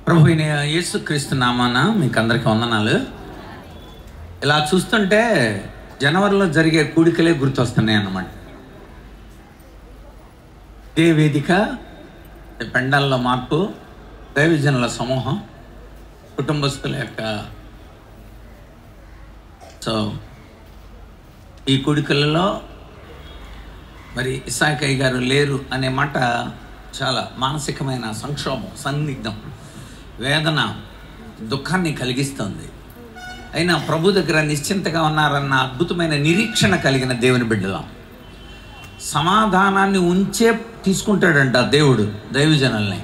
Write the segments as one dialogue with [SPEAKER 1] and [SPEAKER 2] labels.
[SPEAKER 1] ప్రభు అయిన యేసుక్రీస్తు నామాన మీకు అందరికీ వందనాలు ఇలా చూస్తుంటే జనవరిలో జరిగే కూడికలే గుర్తొస్తున్నాయి అన్నమాట ఏ వేదిక పెండల్లో మార్పు దైవజనుల సమూహం కుటుంబస్తుల యొక్క సో ఈ కూడికలలో మరి ఇసాకయ్య గారు లేరు అనే మాట చాలా మానసికమైన సంక్షోభం సందిగ్ధం వేదన దుఃఖాన్ని కలిగిస్తుంది అయినా ప్రభు దగ్గర నిశ్చింతగా ఉన్నారన్న అద్భుతమైన నిరీక్షణ కలిగిన దేవుని బిడ్డలం సమాధానాన్ని ఉంచే తీసుకుంటాడంట దేవుడు దైవజనుల్ని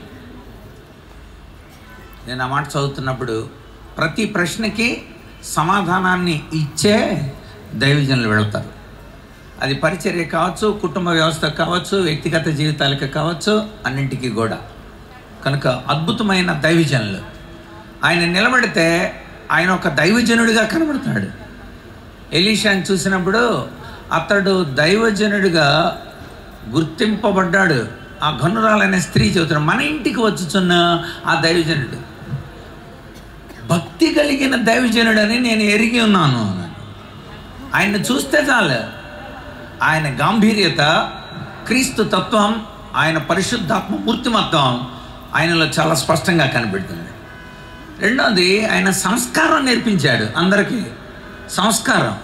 [SPEAKER 1] నేను ఆ మాట చదువుతున్నప్పుడు ప్రతి ప్రశ్నకి సమాధానాన్ని ఇచ్చే దైవజనులు వెళతారు అది పరిచర్య కావచ్చు కుటుంబ వ్యవస్థ కావచ్చు వ్యక్తిగత జీవితాలకు కావచ్చు అన్నింటికీ కూడా కనుక అద్భుతమైన దైవజనులు ఆయన నిలబడితే ఆయన ఒక దైవజనుడిగా కనబడతాడు ఎలీషాని చూసినప్పుడు అతడు దైవజనుడిగా గుర్తింపబడ్డాడు ఆ గనురాలనే స్త్రీ చెబుతున్నాడు మన ఇంటికి వచ్చుచున్న ఆ దైవజనుడు భక్తి కలిగిన దైవజనుడని నేను ఎరిగి ఉన్నాను అన్నాడు. ఆయన్ని చూస్తే చాలు ఆయన గాంభీర్యత క్రీస్తు తత్వం ఆయన పరిశుద్ధాత్మ మూర్తిమత్వం ఆయనలో చాలా స్పష్టంగా కనిపెడుతుంది రెండోది ఆయన సంస్కారం నేర్పించాడు అందరికీ సంస్కారం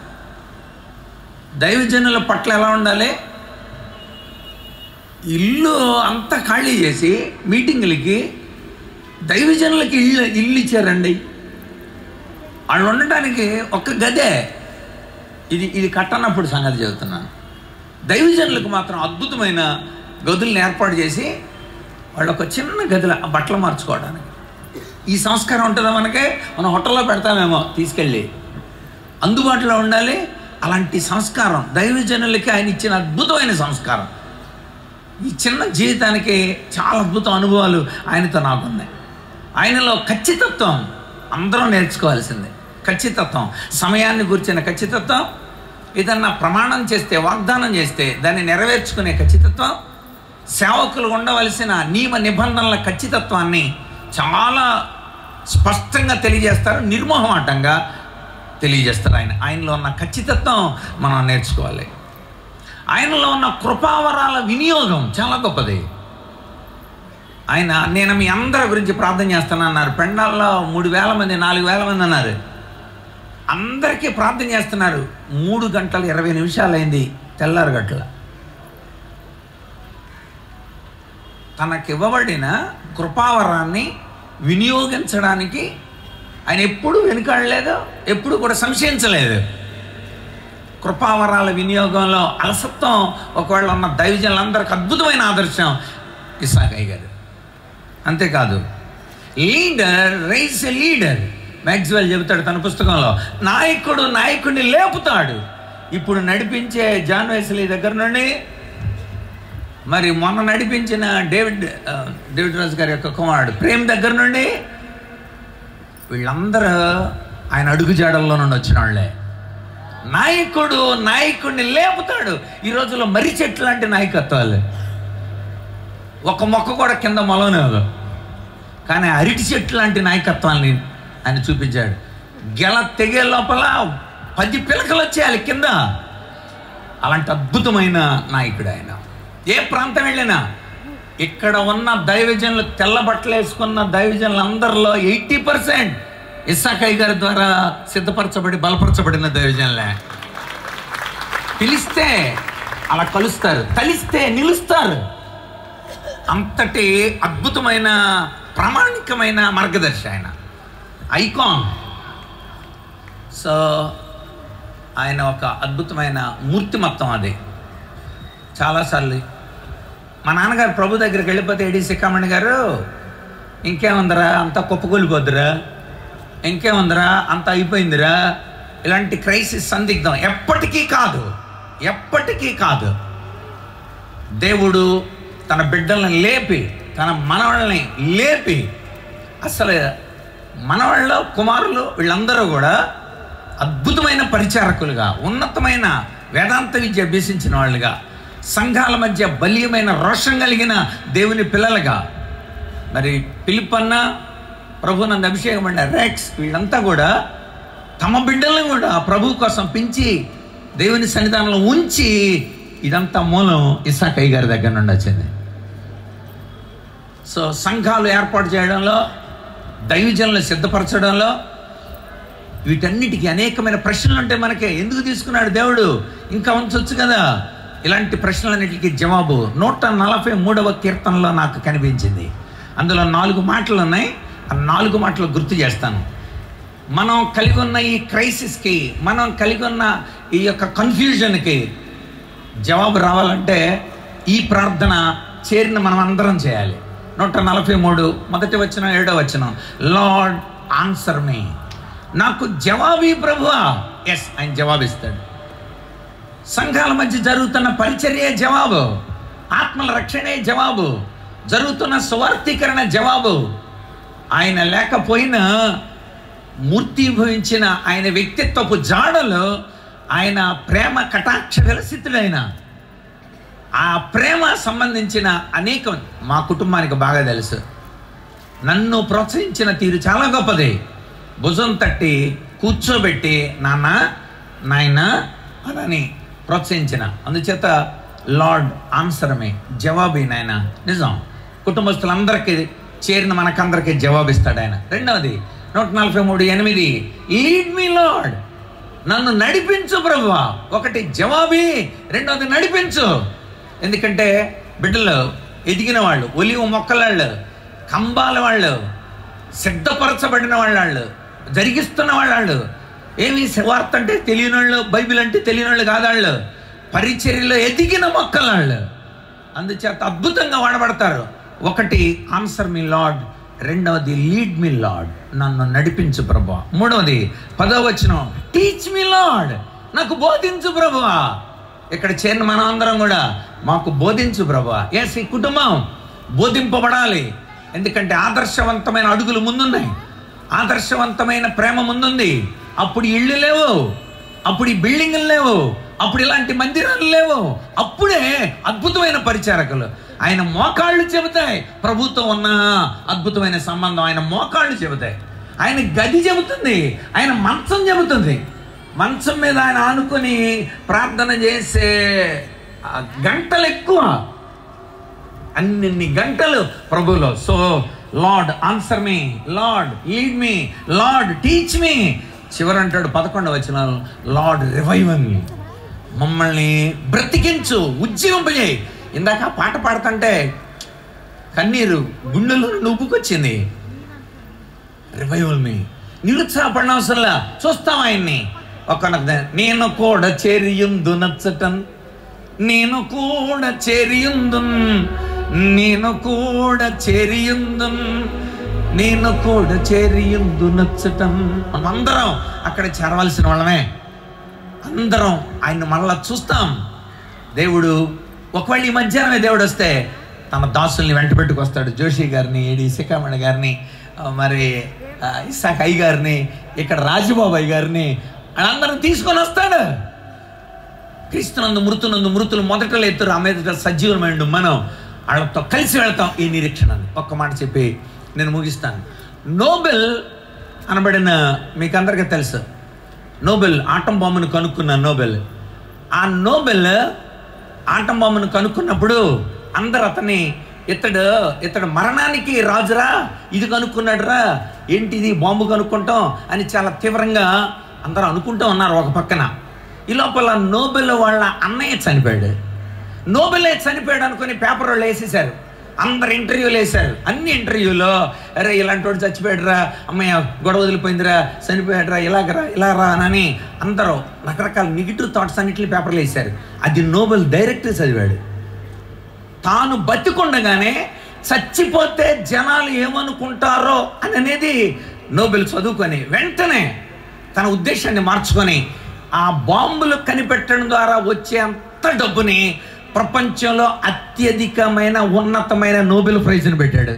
[SPEAKER 1] దైవజనుల పట్ల ఎలా ఉండాలి ఇల్లు అంతా ఖాళీ చేసి మీటింగులకి దైవజనులకి ఇల్లు ఇల్లు ఇచ్చారండి వాళ్ళు ఉండటానికి ఒక్క గదే ఇది ఇది కట్టనప్పుడు సంగతి చెబుతున్నాను దైవజనులకు మాత్రం అద్భుతమైన గదులను ఏర్పాటు చేసి వాళ్ళు ఒక చిన్న గదిలో ఆ బట్టలు మార్చుకోవడానికి ఈ సంస్కారం ఉంటుందా మనకే మనం హోటల్లో పెడతామేమో తీసుకెళ్ళి అందుబాటులో ఉండాలి అలాంటి సంస్కారం దైవజనులకి ఆయన ఇచ్చిన అద్భుతమైన సంస్కారం ఈ చిన్న జీవితానికి చాలా అద్భుత అనుభవాలు ఆయనతో నాకున్నాయి ఆయనలో ఖచ్చితత్వం అందరం నేర్చుకోవాల్సిందే ఖచ్చితత్వం సమయాన్ని గురించిన ఖచ్చితత్వం ఏదన్నా ప్రమాణం చేస్తే వాగ్దానం చేస్తే దాన్ని నెరవేర్చుకునే ఖచ్చితత్వం సేవకులు ఉండవలసిన నియమ నిబంధనల ఖచ్చితత్వాన్ని చాలా స్పష్టంగా తెలియజేస్తారు నిర్మోహమాటంగా తెలియజేస్తారు ఆయన ఆయనలో ఉన్న ఖచ్చితత్వం మనం నేర్చుకోవాలి ఆయనలో ఉన్న కృపావరాల వినియోగం చాలా గొప్పది ఆయన నేను మీ అందరి గురించి ప్రార్థన చేస్తాను అన్నారు పెండాల్లో మూడు వేల మంది నాలుగు వేల మంది అన్నారు అందరికీ ప్రార్థన చేస్తున్నారు మూడు గంటల ఇరవై నిమిషాలు అయింది తెల్లారు గట్ల తనకివ్వబడిన కృపావరాన్ని వినియోగించడానికి ఆయన ఎప్పుడు వెనుకాడలేదు ఎప్పుడు కూడా సంశయించలేదు కృపావరాల వినియోగంలో అలసత్వం ఒకవేళ ఉన్న దైవజనులందరికీ అద్భుతమైన ఆదర్శం ఇసాకయ్య గారు అంతేకాదు leader rise a leader Maxwell చెబుతాడు తన పుస్తకంలో నాయకుడు నాయకుడిని లేపుతాడు ఇప్పుడు నడిపించే జాన్ వెస్లీ దగ్గర నుండి మరి మొన్న నడిపించిన డేవిడ్ ఆ, డేవిడ్ రాజు గారి యొక్క కుమారుడు ప్రేమ్ దగ్గర నుండి వీళ్ళందరూ ఆయన అడుగుజాడల్లో నుండి వచ్చిన వాళ్ళే నాయకుడు నాయకుడిని లేపుతాడు ఈ రోజుల్లో మర్రి చెట్లు లాంటి నాయకత్వాలు ఒక మొక్క కూడా కింద మొలవలేదు కానీ అరటి చెట్టు లాంటి నాయకత్వాన్ని ఆయన చూపించాడు గెల తెగే లోపల పది పిలకలు వచ్చేయాలి కింద అలాంటి అద్భుతమైన నాయకుడు ఆయన ఏ ప్రాంతం వెళ్ళినా ఇక్కడ ఉన్న దైవజనులు తెల్ల బట్టలు వేసుకున్న దైవజనులు అందరిలో ఎయిటీ పర్సెంట్ ఇస్సాకయ్య గారి ద్వారా సిద్ధపరచబడి బలపరచబడిన దైవజనులే పిలిస్తే అలా కలుస్తారు కలిస్తే నిలుస్తారు అంతటి అద్భుతమైన ప్రామాణికమైన మార్గదర్శి ఆయన ఐకాన్ సో ఆయన ఒక అద్భుతమైన మూర్తిమత్వం అది చాలాసార్లు మా నాన్నగారు ప్రభు దగ్గరికి వెళ్ళిపోతే ఏడి సిక్కామణి గారు ఇంకేముందరా అంతా కుప్పకూలిపోద్దురా ఇంకేముందరా అంత అయిపోయిందిరా ఇలాంటి క్రైసిస్ సందిగ్ధం ఎప్పటికీ కాదు ఎప్పటికీ కాదు దేవుడు తన బిడ్డల్ని లేపి తన మనవాళ్ళని లేపి అసలు మనవాళ్ళు కుమారులు వీళ్ళందరూ కూడా అద్భుతమైన పరిచారకులుగా ఉన్నతమైన వేదాంత విద్య అభ్యసించిన వాళ్ళుగా సంఘాల మధ్య బలీయమైన రోషం కలిగిన దేవుని పిల్లలుగా మరి పిలుపన్న ప్రభు నన్ను అభిషేకం అండి రెక్స్ వీళ్ళంతా కూడా తమ బిడ్డలను కూడా ప్రభు కోసం పెంచి దేవుని సన్నిధానంలో ఉంచి ఇదంతా మూలం ఇసాకయ్య గారి దగ్గర నుండి వచ్చింది సో సంఘాలు ఏర్పాటు చేయడంలో దైవజనులు సిద్ధపరచడంలో వీటన్నిటికీ అనేకమైన ప్రశ్నలు ఉంటాయి మనకి ఎందుకు తీసుకున్నాడు దేవుడు ఇంకా ఉంచవచ్చు కదా ఇలాంటి ప్రశ్నలన్నిటికీ జవాబు నూట నలభై మూడవ కీర్తనలో నాకు కనిపించింది అందులో నాలుగు మాటలు ఉన్నాయి ఆ నాలుగు మాటలు గుర్తు చేస్తాను మనం కలిగి ఉన్న ఈ క్రైసిస్కి మనం కలిగి ఉన్న ఈ యొక్క కన్ఫ్యూజన్కి జవాబు రావాలంటే ఈ ప్రార్థన చేరిన మనం అందరం చేయాలి నూట నలభై మూడు మొదటి వచ్చిన ఏడో వచ్చిన లార్డ్ ఆన్సర్ మీ నాకు జవాబీ ప్రభువా ఎస్ ఆయన జవాబిస్తాడు సంఘాల మధ్య జరుగుతున్న పరిచర్యే జవాబు ఆత్మల రక్షణే జవాబు జరుగుతున్న సువార్థీకరణ జవాబు ఆయన లేకపోయినా మూర్తిభవించిన ఆయన వ్యక్తిత్వపు జాడలు ఆయన ప్రేమ కటాక్ష విలసితుడైన ఆ ప్రేమ సంబంధించిన అనేక మా కుటుంబానికి బాగా తెలుసు నన్ను ప్రోత్సహించిన తీరు చాలా గొప్పది భుజం తట్టి కూర్చోబెట్టి నాన్న నాయన అనని ప్రోత్సహించిన అందుచేత లార్డ్ ఆన్సర్ మీ జవాబు నాయన నిజం కుటుంబస్తులందరికీ చేరిన మనకందరికీ జవాబిస్తాడు ఆయన రెండవది నూట నలభై మూడు ఎనిమిది లీడ్ మీ లార్డ్ నన్ను నడిపించు ప్రభువా ఒకటి జవాబి రెండవది నడిపించు ఎందుకంటే బిడ్డలు ఎదిగిన వాళ్ళు ఒలివ మొక్కలాళ్ళు కంబాల వాళ్ళు సిద్ధపరచబడిన వాళ్ళు జరిగిస్తున్న వాళ్ళు ఏమి వార్త అంటే తెలియని వాళ్ళు బైబిల్ అంటే తెలియని వాళ్ళు కాదాళ్ళు పరిచర్యలో ఎదిగిన మొక్కలాళ్ళు అందుచేత అద్భుతంగా వాడబడతారు ఒకటి ఆన్సర్ మీ లార్డ్ రెండవది లీడ్ మీ లార్డ్ నన్ను నడిపించు ప్రభా మూడవది పదవచనం టీచ్ మీ లార్డ్ నాకు బోధించు ప్రభువా ఇక్కడ చేరిన మనం అందరం కూడా మాకు బోధించు ప్రభా ఎస్ ఈ కుటుంబం బోధింపబడాలి ఎందుకంటే ఆదర్శవంతమైన అడుగులు ముందున్నాయి ఆదర్శవంతమైన ప్రేమ ముందుంది అప్పుడు ఇళ్ళు లేవు అప్పుడు ఈ బిల్డింగులు లేవు అప్పుడు ఇలాంటి మందిరాలు లేవు అప్పుడే అద్భుతమైన పరిచారకులు ఆయన మోకాళ్ళు చెబుతాయి ప్రభుత్వం ఉన్న అద్భుతమైన సంబంధం ఆయన మోకాళ్ళు చెబుతాయి ఆయన గది చెబుతుంది ఆయన మంచం చెబుతుంది మంచం మీద ఆయన ఆనుకొని ప్రార్థన చేసే ఆ గంటలు ఎక్కువ అన్ని గంటలు ప్రభులో so Lord answer me Lord lead me Lord teach me చివరి అంటాడు పదకొండవ వచ్చిన లార్డ్ రివైవల్ మీ మమ్మల్ని బ్రతికించు ఉజ్జీవింపజేయి ఇందాక ఆ పాట పాడుతుంటే కన్నీరు గుండెలు నువ్వుకొచ్చింది రివైవల్ మీ నిరుత్సాహపడిన అవసరంలా చూస్తాం ఆయన్ని ఒక నేను కూడా చేరియుందు నచ్చటన్ నేను కూడా చేరియుందున్ నేను కూడా చేరియుందున్ నేను కూడా చేరియుందు నచ్చటం మనమందరం అక్కడ చేరవలసిన వాళ్ళమే అందరం ఆయన మళ్ళా చూస్తాం దేవుడు ఒకవేళ ఈ మధ్యాహ్నమే దేవుడు వస్తే తన దాసుల్ని వెంట పెట్టుకొస్తాడు జోషి గారిని ఏడి శిఖామణి గారిని ఆ, మరి ఆ, ఇసాక్ అయ్య గారిని ఇక్కడ రాజుబాబాయ్ గారిని వాళ్ళందరం తీసుకొని వస్తాడు క్రీస్తునందు మృతునందు మృతులు మొదట లేతురు ఆ మీద సజీవమైన మనం వాళ్ళతో కలిసి వెళ్తాం ఈ నిరీక్షణ అని. ఒక్క మాట చెప్పి నేను ముగిస్తాను నోబెల్ అనబడిన మీకు అందరికీ తెలుసు నోబెల్ ఆటం బాంబును కనుక్కున్న నోబెల్ ఆ నోబెల్ ఆటం బాంబును కనుక్కున్నప్పుడు అందరు అతన్ని ఇతడు ఇతడు మరణానికి రాజురా ఇది కనుక్కున్నాడురా ఏంటిది బాంబు కనుక్కుంటాం అని చాలా తీవ్రంగా అందరూ అనుకుంటూ ఉన్నారు ఒక పక్కన ఈ లోపల నోబెల్ వాళ్ళ అన్నయ్య చనిపోయాడు నోబెలే చనిపోయాడు అనుకుని పేపర్ వాళ్ళు వేసేసారు అందరు ఇంటర్వ్యూలు వేశారు అన్ని ఇంటర్వ్యూలో అరే ఇలాంటి వాడు చచ్చిపోయాడురా అమ్మయ్య గొడవ వదిలిపోయిందిరా చనిపోయాడురా ఇలాగరా ఇలా రా అని అందరూ రకరకాల నెగిటివ్ థాట్స్ అన్నింటినీ పేపర్లు వేశారు అది నోబెల్ డైరెక్టర్ చదివాడు తాను బతికుండగానే చచ్చిపోతే జనాలు ఏమనుకుంటారో అని అనేది నోబెల్ చదువుకొని వెంటనే తన ఉద్దేశాన్ని మార్చుకొని ఆ బాంబులు కనిపెట్టడం ద్వారా వచ్చే అంత డబ్బుని ప్రపంచంలో అత్యధికమైన ఉన్నతమైన నోబెల్ ప్రైజ్ని పెట్టాడు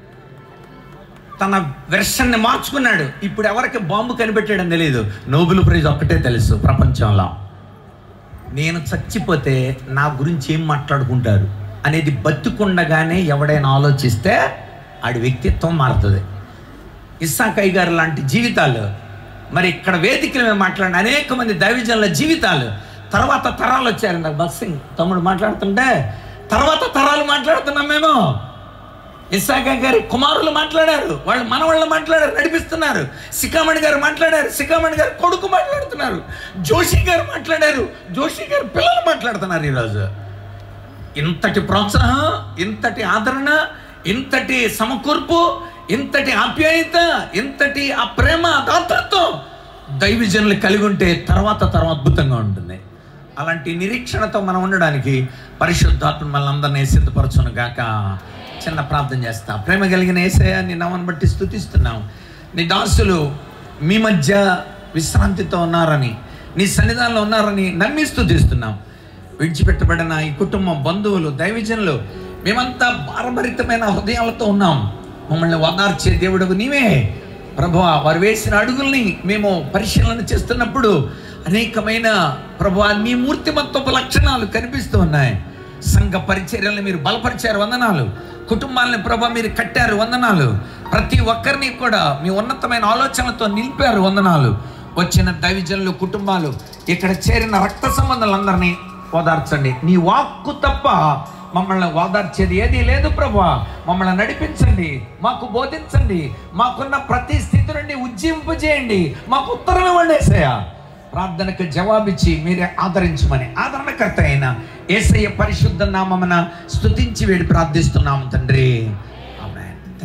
[SPEAKER 1] తన వెర్షన్ని మార్చుకున్నాడు ఇప్పుడు ఎవరికి బాంబు కనిపెట్టాడని తెలియదు నోబెల్ ప్రైజ్ ఒక్కటే తెలుసు ప్రపంచంలో నేను చచ్చిపోతే నా గురించి ఏం మాట్లాడుకుంటారు అనేది బతుకుండగానే ఎవడైనా ఆలోచిస్తే ఆడి వ్యక్తిత్వం మారుతుంది ఇస్సాకయ్య గారు లాంటి జీవితాలు మరి ఇక్కడ వేదికల మీద మాట్లాడిన అనేక మంది దైవజనుల జీవితాలు తర్వాత తరాలు వచ్చారు నాకు బస్సింగ్ తమ్ముడు మాట్లాడుతుంటే తర్వాత తరాలు మాట్లాడుతున్నాం మేము ఇస్సాక గారి కుమారులు మాట్లాడారు వాళ్ళు మనవాళ్ళు మాట్లాడారు నడిపిస్తున్నారు సికామణి గారు మాట్లాడారు సికామణి గారు కొడుకు మాట్లాడుతున్నారు జోషి గారు మాట్లాడారు జోషి గారు పిల్లలు మాట్లాడుతున్నారు ఈరోజు ఇంతటి ప్రోత్సాహం ఇంతటి ఆదరణ ఇంతటి సమకూర్పు ఇంతటి ఆప్యాయత ఇంతటి ఆ ప్రేమ దాతృత్వం దైవజనులు కలిగి ఉంటే తర్వాత తర్వాత అద్భుతంగా ఉంటుంది అలాంటి నిరీక్షణతో మనం ఉండడానికి పరిశుద్ధాత్మ మనల్ని అందరినీ సిద్ధపరచును గాక చిన్న ప్రార్థన చేస్తా ప్రేమ కలిగిన ఏసయ్య నీ నామను బట్టి స్థుతిస్తున్నాం నీ దాసులు మీ మధ్య విశ్రాంతితో ఉన్నారని నీ సన్నిధానంలో ఉన్నారని నమ్మి స్థుతిస్తున్నాం విడిచిపెట్టబడిన ఈ కుటుంబం బంధువులు దైవజనులు మేమంతా భారభరితమైన హృదయాలతో ఉన్నాం మమ్మల్ని ఓదార్చే దేవుడు నీవే ప్రభు వారు వేసిన అడుగుల్ని మేము పరిశీలన చేస్తున్నప్పుడు అనేకమైన ప్రభు నీ మూర్తిమత్వపు లక్షణాలు కనిపిస్తూ ఉన్నాయి సంఘ పరిచర్యలను మీరు బలపరిచారు వందనాలు కుటుంబాలని ప్రభా మీరు కట్టారు వందనాలు ప్రతి ఒక్కరిని కూడా మీ ఉన్నతమైన ఆలోచనలతో నిలిపారు వందనాలు వచ్చిన దైవజనులు కుటుంబాలు ఇక్కడ చేరిన రక్త సంబంధాలందరినీ ఓదార్చండి నీ వాక్కు తప్ప మమ్మల్ని ఓదార్చేది ఏదీ లేదు ప్రభా మమ్మల్ని నడిపించండి మాకు బోధించండి మాకున్న ప్రతి స్థితి నుండి ఉజ్జింపజేయండి మాకు ఉత్తరం ఇవ్వండి ఏసయ్య ప్రార్థనకు జవాబిచ్చి మీరే ఆదరించమని ఆదరణకర్త అయిన ఏసయ్య పరిశుద్ధ నామమున స్తుతించి వేడి ప్రార్థిస్తున్నాము తండ్రి